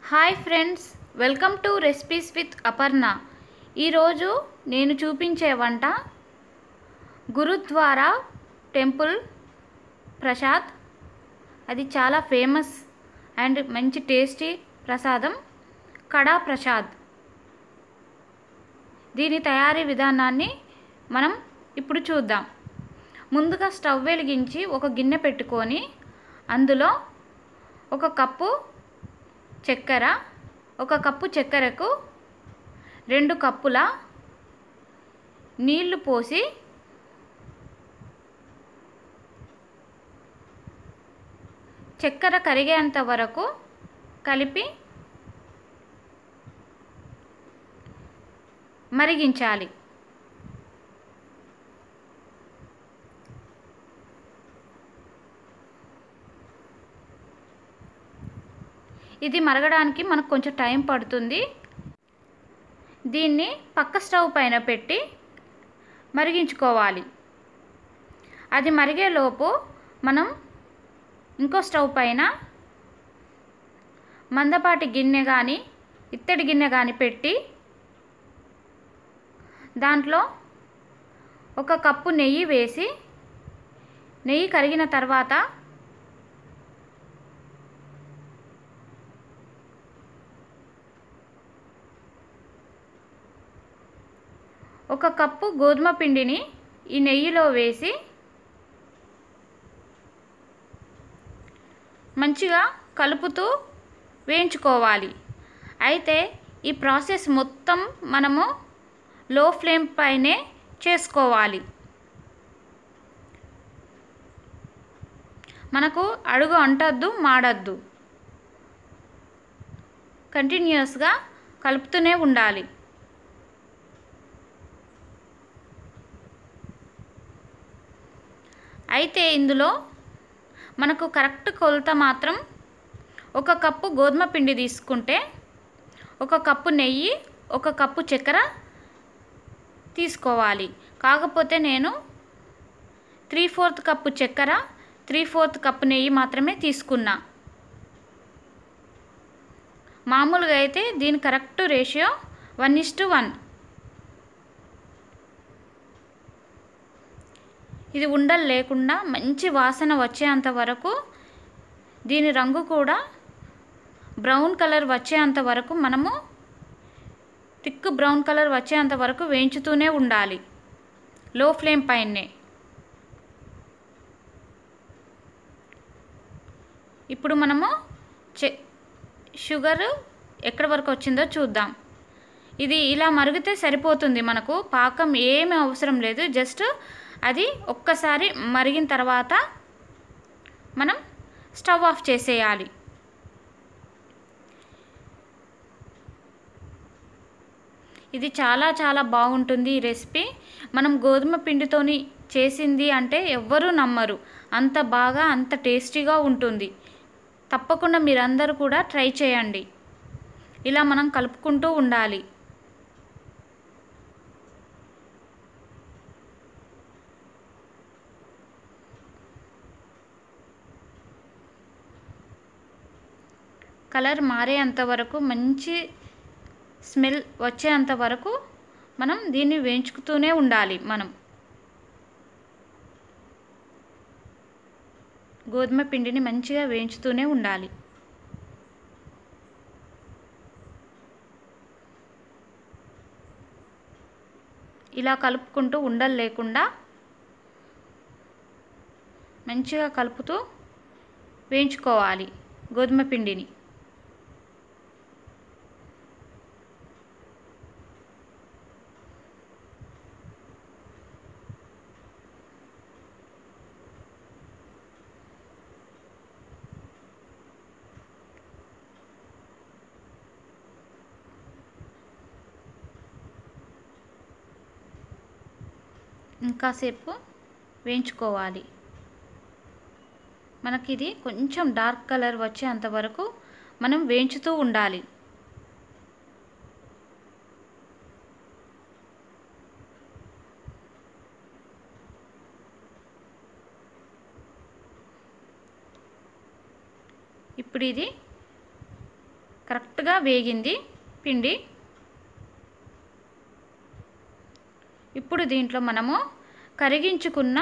hi friends welcome to recipes with Aparna ఈరోజు నేను చూపించే వంట గురుద్వారా టెంపుల్ ప్రసాద్ అది చాలా ఫేమస్ అండ్ మంచి టేస్టీ ప్రసాదం కడా ప్రసాద్ దీని తయారీ విధానాన్ని మనం ఇప్పుడు చూద్దాం ముందుగా స్టవ్ వెలిగించి ఒక గిన్నె పెట్టుకొని అందులో ఒక కప్పు చక్కెర ఒక కప్పు చక్కెరకు రెండు కప్పుల నీళ్లు పోసి చక్కెర కరిగేంత వరకు కలిపి మరిగించాలి ఇది మరగడానికి మనకు కొంచెం టైం పడుతుంది దీన్ని పక్క స్టవ్ పైన పెట్టి మరిగించుకోవాలి అది మరిగేలోపు మనం ఇంకో స్టవ్ పైన మందపాటి గిన్నె కానీ ఇత్తడి గిన్నె కానీ పెట్టి దాంట్లో ఒక కప్పు నెయ్యి వేసి నెయ్యి కరిగిన తర్వాత ఒక కప్పు గోధుమ పిండిని ఈ నెయ్యిలో వేసి మంచిగా కలుపుతూ వేయించుకోవాలి అయితే ఈ ప్రాసెస్ మొత్తం మనము లో ఫ్లేమ్ పైనే చేసుకోవాలి మనకు అడుగు అంటద్దు మాడద్దు కంటిన్యూస్గా కలుపుతూనే ఉండాలి అయితే ఇందులో మనకు కరెక్ట్ కొలత మాత్రం ఒక కప్పు గోధుమ పిండి తీసుకుంటే ఒక కప్పు నెయ్యి ఒక కప్పు చక్కెర తీసుకోవాలి కాకపోతే నేను త్రీ ఫోర్త్ కప్పు చక్కెర త్రీ ఫోర్త్ కప్పు నెయ్యి మాత్రమే తీసుకున్నా మామూలుగా అయితే దీని correct ratio one is to one ఇది ఉండలు లేకుండా మంచి వాసన వచ్చేంత వరకు దీని రంగు కూడా బ్రౌన్ కలర్ వచ్చేంత వరకు మనము థిక్ బ్రౌన్ కలర్ వచ్చేంత వరకు వేయించుతూనే ఉండాలి లో ఫ్లేమ్ పైనే ఇప్పుడు మనము చె షుగర్ ఎక్కడి వరకు వచ్చిందో చూద్దాం ఇది ఇలా మరిగితే సరిపోతుంది మనకు పాకం ఏమీ అవసరం లేదు జస్ట్ అది ఒక్కసారి మరిగిన తర్వాత మనం స్టవ్ ఆఫ్ చేసేయాలి ఇది చాలా చాలా బాగుంటుంది ఈ రెసిపీ మనం గోధుమ పిండితోని చేసింది అంటే ఎవ్వరూ నమ్మరు అంత బాగా అంత టేస్టీగా ఉంటుంది తప్పకుండా మీరందరూ కూడా ట్రై చేయండి ఇలా మనం కలుపుకుంటూ ఉండాలి కలర్ మారేంత వరకు మంచి స్మెల్ వచ్చేంత వరకు మనం దీన్ని వేయించుకుతూనే ఉండాలి మనం గోధుమ పిండిని మంచిగా వేయించుతూనే ఉండాలి ఇలా కలుపుకుంటూ ఉండలు లేకుండా మంచిగా కలుపుతూ వేయించుకోవాలి గోధుమ పిండిని ఇంకాసేపు వేయించుకోవాలి మనకి ఇది కొంచెం డార్క్ కలర్ వచ్చేంత వరకు మనం వేయించుతూ ఉండాలి ఇప్పుడు ఇది కరెక్ట్గా వేగింది పిండి ఇప్పుడు దీంట్లో మనము కరిగించుకున్న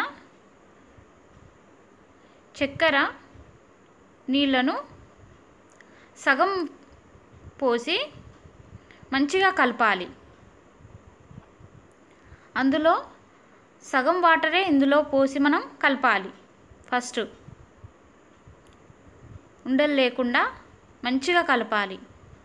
చక్కెర నీళ్ళను సగం పోసి మంచిగా కలపాలి అందులో సగం వాటరే ఇందులో పోసి మనం కలపాలి ఫస్ట్ ఉండలు లేకుండా మంచిగా కలపాలి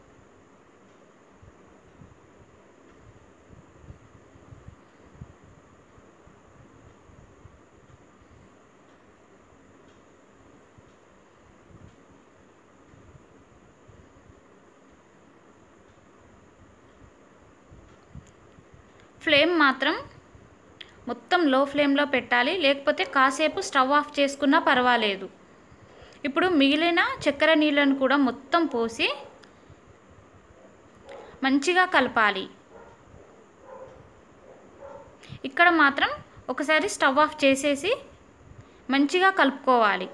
ఫ్లేమ్ మాత్రం మొత్తం లో ఫ్లేమ్లో పెట్టాలి లేకపోతే కాసేపు స్టవ్ ఆఫ్ చేసుకున్నా పర్వాలేదు ఇప్పుడు మిగిలిన చక్కెర నీళ్ళను కూడా మొత్తం పోసి మంచిగా కలపాలి ఇక్కడ మాత్రం ఒకసారి స్టవ్ ఆఫ్ చేసేసి మంచిగా కలుపుకోవాలి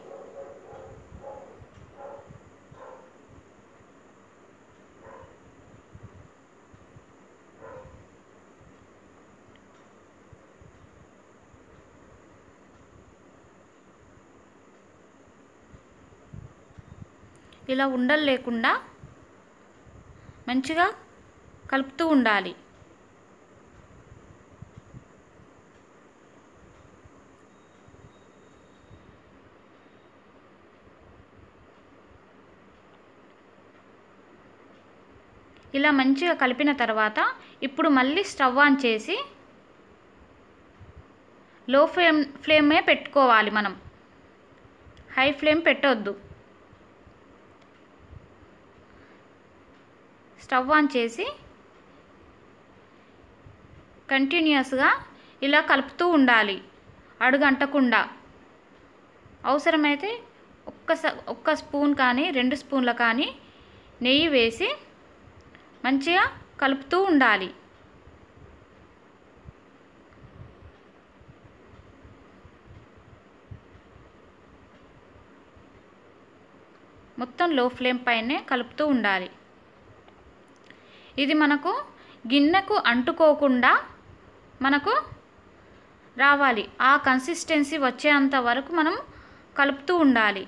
ఇలా ఉండలు లేకుండా మంచిగా కలుపుతూ ఉండాలి ఇలా మంచిగా కలిపిన తర్వాత ఇప్పుడు మళ్ళీ స్టవ్ ఆన్ చేసి లో ఫ్లేమ్ ఫ్లేమే పెట్టుకోవాలి మనం హై ఫ్లేమ్ పెట్టొద్దు స్టవ్ ఆన్ చేసి కంటిన్యూస్గా ఇలా కలుపుతూ ఉండాలి అడుగంటకుండా అవసరమైతే ఒక్క స ఒక్క స్పూన్ కానీ రెండు స్పూన్ల కానీ నెయ్యి వేసి మంచిగా కలుపుతూ ఉండాలి మొత్తం లో ఫ్లేమ్ పైనే కలుపుతూ ఉండాలి ఇది మనకు గిన్నెకు అంటుకోకుండా మనకు రావాలి ఆ కన్సిస్టెన్సీ వచ్చేంత వరకు మనం కలుపుతూ ఉండాలి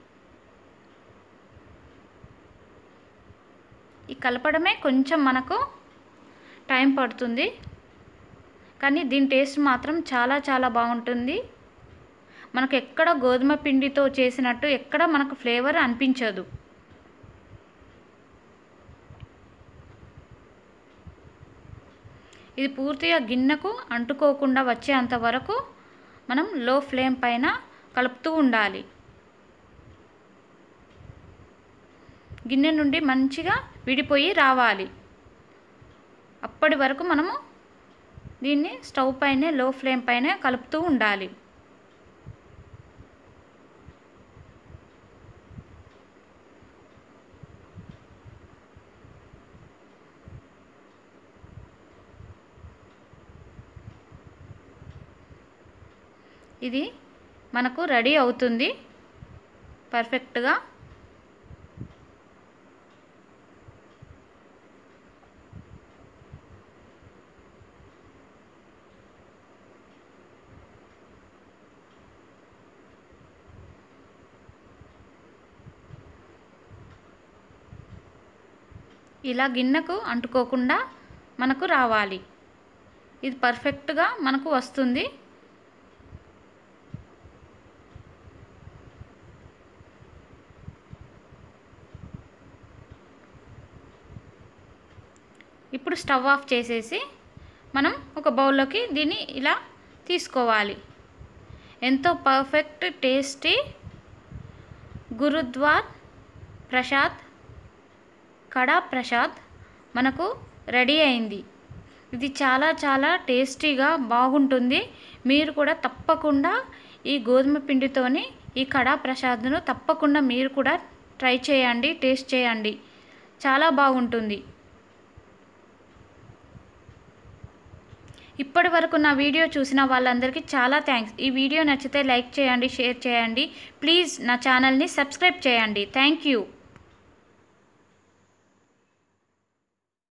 ఈ కలపడమే కొంచెం మనకు టైం పడుతుంది కానీ దీని టేస్ట్ మాత్రం చాలా చాలా బాగుంటుంది మనకు ఎక్కడ గోధుమ పిండితో చేసినట్టు ఎక్కడ మనకు ఫ్లేవర్ అనిపించదు ఇది పూర్తిగా గిన్నెకు అంటుకోకుండా వచ్చేంత వరకు మనం లో ఫ్లేమ్ పైన కలుపుతూ ఉండాలి గిన్నె నుండి మంచిగా విడిపోయి రావాలి అప్పటి వరకు మనము దీన్ని స్టవ్ పైనే లో ఫ్లేమ్ పైనే కలుపుతూ ఉండాలి ఇది మనకు రెడీ అవుతుంది పర్ఫెక్ట్గా ఇలా గిన్నెకు అంటుకోకుండా మనకు రావాలి ఇది పర్ఫెక్ట్గా మనకు వస్తుంది ఇప్పుడు స్టవ్ ఆఫ్ చేసేసి మనం ఒక బౌల్లోకి దీన్ని ఇలా తీసుకోవాలి ఎంతో పర్ఫెక్ట్ టేస్టీ గురుద్వార్ ప్రసాద్ కడా ప్రసాద్ మనకు రెడీ అయింది ఇది చాలా చాలా టేస్టీగా బాగుంటుంది మీరు కూడా తప్పకుండా ఈ గోధుమ పిండితోని ఈ కడా ప్రసాద్ను తప్పకుండా మీరు కూడా ట్రై చేయండి టేస్ట్ చేయండి చాలా బాగుంటుంది ఇప్పటి వరకు నా వీడియో చూసిన వాళ్ళందరికీ చాలా థ్యాంక్స్ ఈ వీడియో నచ్చితే లైక్ చేయండి షేర్ చేయండి ప్లీజ్ నా ఛానల్ని సబ్స్క్రైబ్ చేయండి థ్యాంక్ యూ